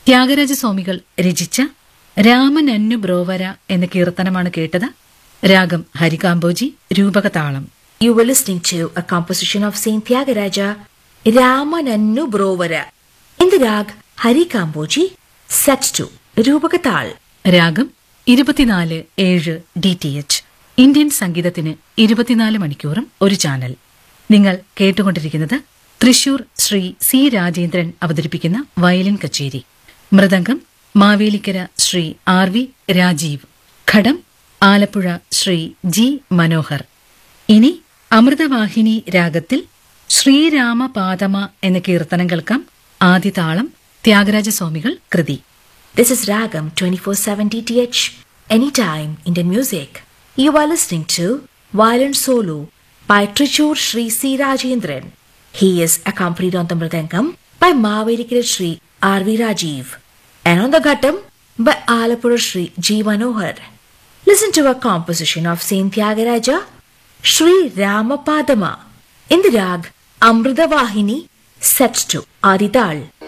ത്യാഗരാജസ്വാമികൾ രചിച്ച രാമനന്നു ബ്രോവര എന്ന കീർത്തനമാണ് കേട്ടത് രാഗം Harikambhoji രൂപകതാളം You were listening to a composition of Saint Tyagaraja, Ramanannu Brovara, in the rag Hari Kamboji, set to Rupakatal. രാഗം ഇരുപത്തിനാല് ഏഴ് ഡി ടി എച്ച് ഇന്ത്യൻ സംഗീതത്തിന് ഇരുപത്തിനാല് മണിക്കൂറും ഒരു ചാനൽ നിങ്ങൾ കേട്ടുകൊണ്ടിരിക്കുന്നത് തൃശൂർ ശ്രീ സി രാജേന്ദ്രൻ അവതരിപ്പിക്കുന്ന വയലിൻ കച്ചേരി മൃദംഗം മാവേലിക്കര ശ്രീ ആർ വി രാജീവ് ഘടം ആലപ്പുഴ ശ്രീ ജി മനോഹർ ഇനി അമൃതവാഹിനി രാഗത്തിൽ ശ്രീരാമപാദമ എന്ന കീർത്തനം കേൾക്കാം ആദ്യ താളം ത്യാഗരാജസ്വാമികൾ കൃതി This is Ragam 24/7 DTH, anytime Indian music. You are listening to Violin Solo by Trichur Sri C. Rajendran. He is accompanied on the Mridangam by Mavedikira Sri R. V. Rajiv and on the Ghattam by Alapura Sri G. Manohar. Listen to a composition of Saint Tyagaraja, Sri Ramapadama, in the rag Amrita Vahini, set to Adital.